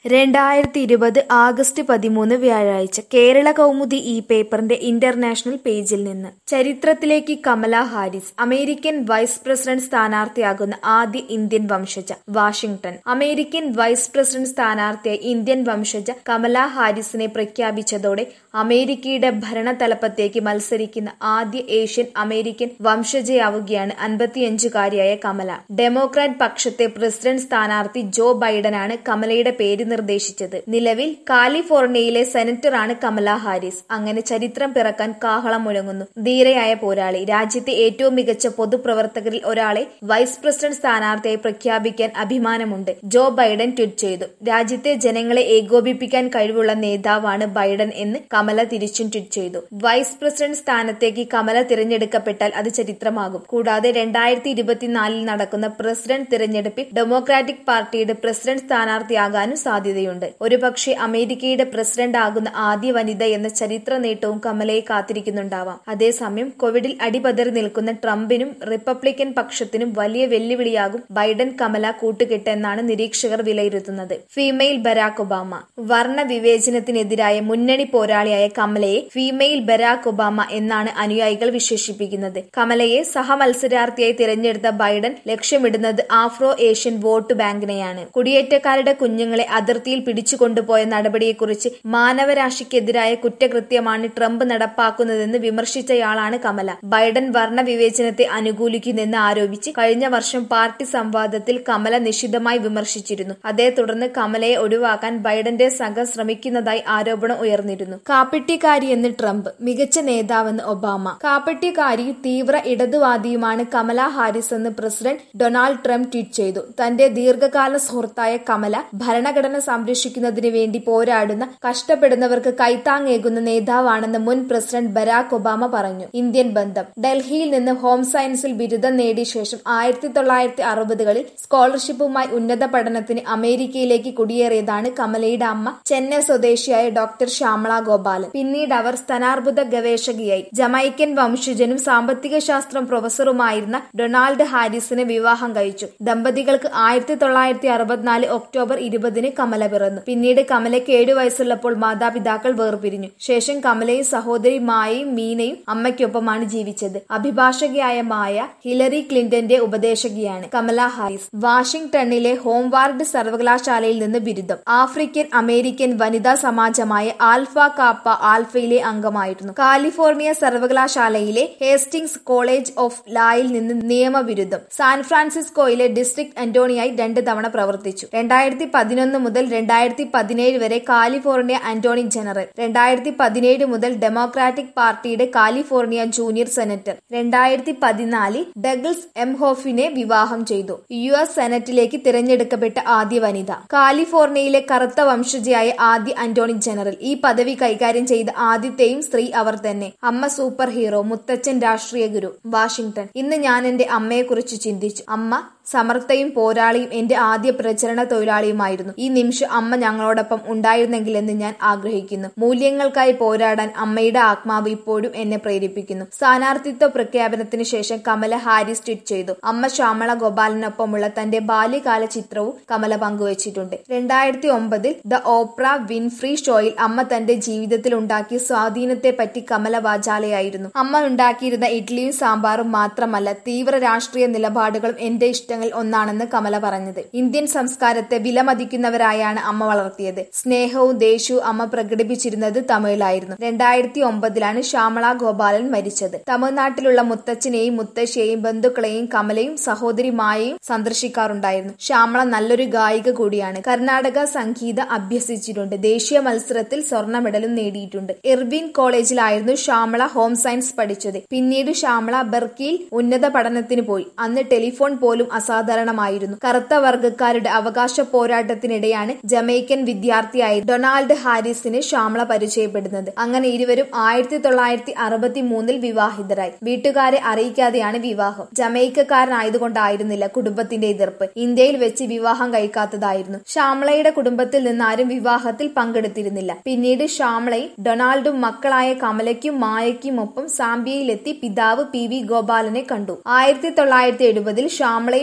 രണ്ടായിരത്തി ഇരുപത് ആഗസ്റ്റ് പതിമൂന്ന് വ്യാഴാഴ്ച കേരള കൗമുദി ഈ പേപ്പറിന്റെ ഇന്റർനാഷണൽ പേജിൽ നിന്ന് ചരിത്രത്തിലേക്ക് Kamala Harris American vice president സ്ഥാനാർത്ഥിയാകുന്ന ആദ്യ ഇന്ത്യൻ വംശജ വാഷിംഗ്ടൺ അമേരിക്കൻ വൈസ് പ്രസിഡന്റ് സ്ഥാനാർത്ഥിയായി ഇന്ത്യൻ വംശജ കമല ഹാരിസിനെ പ്രഖ്യാപിച്ചതോടെ അമേരിക്കയുടെ ഭരണതലപ്പത്തേക്ക് മത്സരിക്കുന്ന ആദ്യ ഏഷ്യൻ അമേരിക്കൻ വംശജയാവുകയാണ് അൻപത്തിയഞ്ചുകാരിയായ കമല ഡെമോക്രാറ്റ് പക്ഷത്തെ പ്രസിഡന്റ് സ്ഥാനാർത്ഥി ജോ ബൈഡനാണ് കമലയുടെ പേര് നിർദ്ദേശിച്ചത് നിലവിൽ കാലിഫോർണിയയിലെ സെനറ്ററാണ് കമല ഹാരിസ് അങ്ങനെ ചരിത്രം പിറക്കാൻ കാഹളം മുഴങ്ങുന്നു ധീരയായ പോരാളി രാജ്യത്തെ ഏറ്റവും മികച്ച പൊതുപ്രവർത്തകരിൽ ഒരാളെ വൈസ് പ്രസിഡന്റ് സ്ഥാനാർത്ഥിയായി പ്രഖ്യാപിക്കാൻ അഭിമാനമുണ്ട് ജോ ബൈഡൻ ട്വീറ്റ് ചെയ്തു രാജ്യത്തെ ജനങ്ങളെ ഏകോപിപ്പിക്കാൻ കഴിവുള്ള നേതാവാണ് ബൈഡൻ എന്ന് കമല തിരിച്ചും ട്വീറ്റ് ചെയ്തു വൈസ് പ്രസിഡന്റ് സ്ഥാനത്തേക്ക് കമല തിരഞ്ഞെടുക്കപ്പെട്ടാൽ അത് ചരിത്രമാകും കൂടാതെ രണ്ടായിരത്തി ഇരുപത്തിനാലിൽ നടക്കുന്ന പ്രസിഡന്റ് തിരഞ്ഞെടുപ്പിൽ ഡെമോക്രാറ്റിക് പാർട്ടിയുടെ പ്രസിഡന്റ് സ്ഥാനാർത്ഥിയാകാനും സാധ്യതയുണ്ട് ഒരുപക്ഷെ അമേരിക്കയുടെ പ്രസിഡന്റ് ആകുന്ന ആദ്യ വനിത എന്ന ചരിത്ര നേട്ടവും കമലയെ കാത്തിരിക്കുന്നുണ്ടാവാം അതേസമയം കോവിഡിൽ അടിപതറി നിൽക്കുന്ന ട്രംപിനും റിപ്പബ്ലിക്കൻ പക്ഷത്തിനും വലിയ വെല്ലുവിളിയാകും ബൈഡൻ കമല കൂട്ടുകെട്ട് എന്നാണ് നിരീക്ഷകർ വിലയിരുത്തുന്നത് ഫീമെയിൽ ബരാക് ഒബാമ വർണ്ണ വിവേചനത്തിനെതിരായ മുന്നണി പോരാളിയായ കമലയെ ഫീമെയിൽ ബരാക് ഒബാമ എന്നാണ് അനുയായികൾ വിശേഷിപ്പിക്കുന്നത് കമലയെ സഹമത്സരാർത്ഥിയായി തിരഞ്ഞെടുത്ത ബൈഡൻ ലക്ഷ്യമിടുന്നത് ആഫ്രോ ഏഷ്യൻ വോട്ട് ബാങ്കിനെയാണ് കുടിയേറ്റക്കാരുടെ കുഞ്ഞുങ്ങളെ അതിർത്തിയിൽ പിടിച്ചുകൊണ്ടുപോയ നടപടിയെക്കുറിച്ച് മാനവരാശിക്കെതിരായ കുറ്റകൃത്യമാണ് ട്രംപ് നടപ്പാക്കുന്നതെന്ന് വിമർശിച്ചയാളാണ് കമല ബൈഡൻ വർണ്ണ വിവേചനത്തെ അനുകൂലിക്കുന്നെന്ന് ആരോപിച്ച് കഴിഞ്ഞ വർഷം പാർട്ടി സംവാദത്തിൽ കമല നിശിതമായി വിമർശിച്ചിരുന്നു അതേ തുടർന്ന് കമലയെ ഒഴിവാക്കാൻ ബൈഡന്റെ സംഘം ശ്രമിക്കുന്നതായി ആരോപണം ഉയർന്നിരുന്നു കാപ്പട്ടിക്കാരിയെന്ന് ട്രംപ് മികച്ച നേതാവെന്ന് ഒബാമ കാപ്പട്ടിക്കാരി തീവ്ര ഇടതുവാദിയുമാണ് കമല ഹാരിസ് എന്ന് പ്രസിഡന്റ് ഡൊണാൾഡ് ട്രംപ് ട്വീറ്റ് ചെയ്തു തന്റെ ദീർഘകാല സുഹൃത്തായ കമല ഭരണഘടന സംരക്ഷിക്കുന്നതിന് വേണ്ടി പോരാടുന്ന കഷ്ടപ്പെടുന്നവർക്ക് കൈത്താങ്ങേകുന്ന നേതാവാണെന്ന് മുൻ പ്രസിഡന്റ് ബരാക് ഒബാമ പറഞ്ഞു ഇന്ത്യൻ ബന്ധം ഡൽഹിയിൽ നിന്ന് ഹോം സയൻസിൽ ബിരുദം നേടിയ ശേഷം ആയിരത്തി തൊള്ളായിരത്തി അറുപതുകളിൽ സ്കോളർഷിപ്പുമായി ഉന്നത പഠനത്തിന് അമേരിക്കയിലേക്ക് കുടിയേറിയതാണ് കമലയുടെ അമ്മ ചെന്നൈ സ്വദേശിയായ ഡോക്ടർ ശ്യാമള ഗോപാലൻ പിന്നീട് അവർ സ്തനാർബുദ ഗവേഷകയായി ജമൈക്കൻ വംശജനും സാമ്പത്തിക ശാസ്ത്രം പ്രൊഫസറുമായിരുന്ന ഡൊണാൾഡ് ഹാരിസിനെ വിവാഹം കഴിച്ചു ദമ്പതികൾക്ക് ആയിരത്തി തൊള്ളായിരത്തി അറുപത്തിനാല് ഒക്ടോബർ ഇരുപതിന് കമല പിറന്നു പിന്നീട് കമലയ്ക്ക് ഏഴു വയസ്സുള്ളപ്പോൾ മാതാപിതാക്കൾ വേർപിരിഞ്ഞു ശേഷം കമലയും സഹോദരി മായയും മീനയും അമ്മയ്ക്കൊപ്പമാണ് ജീവിച്ചത് അഭിഭാഷകയായ മായ ഹിലറി ക്ലിന്റന്റെ ഉപദേശകയാണ് കമല ഹാരിസ് വാഷിംഗ്ടണിലെ ഹോംവാർഡ് സർവകലാശാലയിൽ നിന്ന് ബിരുദം ആഫ്രിക്കൻ അമേരിക്കൻ വനിതാ സമാജമായ ആൽഫ കാപ്പ ആൽഫയിലെ അംഗമായിരുന്നു കാലിഫോർണിയ സർവകലാശാലയിലെ ഹേസ്റ്റിംഗ്സ് കോളേജ് ഓഫ് ലായിൽ നിന്ന് നിയമബിരുദം സാൻ ഫ്രാൻസിസ്കോയിലെ ഡിസ്ട്രിക്ട് അന്റോണിയായി രണ്ട് തവണ പ്രവർത്തിച്ചു രണ്ടായിരത്തി പതിനൊന്ന് മുതൽ രണ്ടായിരത്തി പതിനേഴ് വരെ കാലിഫോർണിയ അന്റോണി ജനറൽ രണ്ടായിരത്തി പതിനേഴ് മുതൽ ഡെമോക്രാറ്റിക് പാർട്ടിയുടെ കാലിഫോർണിയ ജൂനിയർ സെനറ്റർ രണ്ടായിരത്തി പതിനാലിൽ ഡഗ്ലസ് എം ഹോഫിനെ വിവാഹം ചെയ്തു യു എസ് സെനറ്റിലേക്ക് തിരഞ്ഞെടുക്കപ്പെട്ട ആദ്യ വനിത കാലിഫോർണിയയിലെ കറുത്ത വംശജയായ ആദ്യ അന്റോണി ജനറൽ ഈ പദവി കൈകാര്യം ചെയ്ത ആദ്യത്തെയും സ്ത്രീ അവർ തന്നെ അമ്മ സൂപ്പർ ഹീറോ മുത്തച്ഛൻ രാഷ്ട്രീയ ഗുരു വാഷിംഗ്ടൺ ഇന്ന് ഞാൻ എന്റെ അമ്മയെക്കുറിച്ച് ചിന്തിച്ചു അമ്മ സമർത്ഥയും പോരാളിയും എന്റെ ആദ്യ പ്രചരണ തൊഴിലാളിയുമായിരുന്നു ഈ നിമിഷം അമ്മ ഞങ്ങളോടൊപ്പം ഉണ്ടായിരുന്നെങ്കിലെന്ന് ഞാൻ ആഗ്രഹിക്കുന്നു മൂല്യങ്ങൾക്കായി പോരാടാൻ അമ്മയുടെ ആത്മാവ് ഇപ്പോഴും എന്നെ പ്രേരിപ്പിക്കുന്നു സ്ഥാനാർത്ഥിത്വ പ്രഖ്യാപനത്തിന് ശേഷം കമല ഹാരിസ് ട്വീറ്റ് ചെയ്തു അമ്മ ശ്യാമള ഗോപാലിനൊപ്പമുള്ള തന്റെ ബാല്യകാല ചിത്രവും കമല പങ്കുവച്ചിട്ടുണ്ട് രണ്ടായിരത്തി ഒമ്പതിൽ ദ ഓപ്ര വിൻഫ്രീ ഷോയിൽ അമ്മ തന്റെ ജീവിതത്തിൽ ഉണ്ടാക്കിയ സ്വാധീനത്തെ പറ്റി കമല വാചാലയായിരുന്നു അമ്മ ഉണ്ടാക്കിയിരുന്ന ഇഡ്ഡലിയും സാമ്പാറും മാത്രമല്ല തീവ്ര രാഷ്ട്രീയ നിലപാടുകളും എന്റെ ഇഷ്ടങ്ങൾ ഒന്നാണെന്ന് കമല പറഞ്ഞത് ഇന്ത്യൻ സംസ്കാരത്തെ വിലമതിക്കുന്നവരായാണ് അമ്മ വളർത്തിയത് സ്നേഹവും ദേഷ്യവും അമ്മ പ്രകടിപ്പിച്ചിരുന്നത് തമിഴിലായിരുന്നു രണ്ടായിരത്തി ഒമ്പതിലാണ് ശ്യാമള ഗോപാലൻ മരിച്ചത് തമിഴ്നാട്ടിലുള്ള മുത്തച്ഛനെയും മുത്തശ്ശിയെയും ബന്ധുക്കളെയും കമലയും സഹോദരി മായയും സന്ദർശിക്കാറുണ്ടായിരുന്നു ശ്യാമള നല്ലൊരു ഗായിക കൂടിയാണ് കർണാടക സംഗീത അഭ്യസിച്ചിട്ടുണ്ട് ദേശീയ മത്സരത്തിൽ സ്വർണ്ണ മെഡലും നേടിയിട്ടുണ്ട് ഇർവിൻ കോളേജിലായിരുന്നു ശ്യാമള ഹോം സയൻസ് പഠിച്ചത് പിന്നീട് ശ്യാമള ബെർക്കിയിൽ ഉന്നത പഠനത്തിന് പോയി അന്ന് ടെലിഫോൺ പോലും അസാധാരണമായിരുന്നു കറുത്ത വർഗക്കാരുടെ അവകാശ പോരാട്ടത്തിനിടെയാണ് ജമൈക്കൻ വിദ്യാർത്ഥിയായ ഡൊണാൾഡ് ഹാരിസിന് ശ്യാമള പരിചയപ്പെടുന്നത് അങ്ങനെ ഇരുവരും ആയിരത്തി തൊള്ളായിരത്തി അറുപത്തി മൂന്നിൽ വിവാഹിതരായി വീട്ടുകാരെ അറിയിക്കാതെയാണ് വിവാഹം ജമൈക്കക്കാരനായതുകൊണ്ടായിരുന്നില്ല കുടുംബത്തിന്റെ എതിർപ്പ് ഇന്ത്യയിൽ വെച്ച് വിവാഹം കഴിക്കാത്തതായിരുന്നു ശ്യാമളയുടെ കുടുംബത്തിൽ നിന്നാരും വിവാഹത്തിൽ പങ്കെടുത്തിരുന്നില്ല പിന്നീട് ശ്യാമളയും ഡൊണാൾഡും മക്കളായ കമലയ്ക്കും മായയ്ക്കും ഒപ്പം സാംബിയയിലെത്തി പിതാവ് പി വി ഗോപാലനെ കണ്ടു ആയിരത്തി തൊള്ളായിരത്തി എഴുപതിൽ ശ്യാമളയും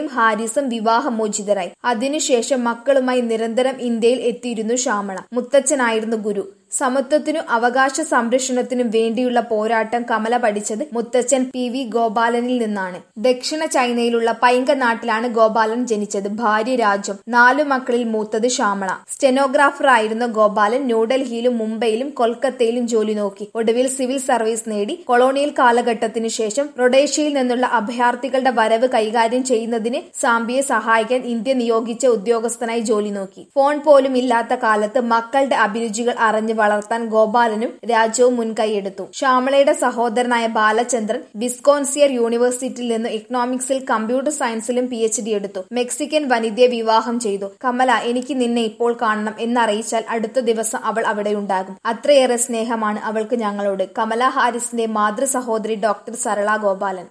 ഹാരിസും വിവാഹമോചിതരായി അതിനുശേഷം മക്കളുമായി നിരന്തരം ഇന്ത്യയിൽ എത്തിയിരുന്നു ശ്യാമള മുത്തച്ഛനായിരുന്നു ഗുരു സമത്വത്തിനും അവകാശ സംരക്ഷണത്തിനും വേണ്ടിയുള്ള പോരാട്ടം കമല പഠിച്ചത് മുത്തച്ഛൻ പി വി ഗോപാലനിൽ നിന്നാണ് ദക്ഷിണ ചൈനയിലുള്ള പൈങ്ക നാട്ടിലാണ് ഗോപാലൻ ജനിച്ചത് ഭാര്യ രാജം നാലു മക്കളിൽ മൂത്തത് ശ്യാമള സ്റ്റെനോഗ്രാഫർ ആയിരുന്ന ഗോപാലൻ ന്യൂഡൽഹിയിലും മുംബൈയിലും കൊൽക്കത്തയിലും ജോലി നോക്കി ഒടുവിൽ സിവിൽ സർവീസ് നേടി കൊളോണിയൽ കാലഘട്ടത്തിനു ശേഷം റൊഡേഷ്യയിൽ നിന്നുള്ള അഭയാർത്ഥികളുടെ വരവ് കൈകാര്യം ചെയ്യുന്നതിന് സാംബിയെ സഹായിക്കാൻ ഇന്ത്യ നിയോഗിച്ച ഉദ്യോഗസ്ഥനായി ജോലി നോക്കി ഫോൺ പോലും ഇല്ലാത്ത കാലത്ത് മക്കളുടെ അഭിരുചികൾ അറിഞ്ഞ് വളർത്താൻ ഗോപാലനും രാജവും മുൻകൈയെടുത്തു ശ്യാമളയുടെ സഹോദരനായ ബാലചന്ദ്രൻ വിസ്കോൺസിയർ യൂണിവേഴ്സിറ്റിയിൽ നിന്ന് ഇക്കണോമിക്സിൽ കമ്പ്യൂട്ടർ സയൻസിലും പി എച്ച് ഡി എടുത്തു മെക്സിക്കൻ വനിതയെ വിവാഹം ചെയ്തു കമല എനിക്ക് നിന്നെ ഇപ്പോൾ കാണണം എന്നറിയിച്ചാൽ അടുത്ത ദിവസം അവൾ അവിടെയുണ്ടാകും അത്രയേറെ സ്നേഹമാണ് അവൾക്ക് ഞങ്ങളോട് കമല ഹാരിസിന്റെ മാതൃ സഹോദരി ഡോക്ടർ സരള ഗോപാലൻ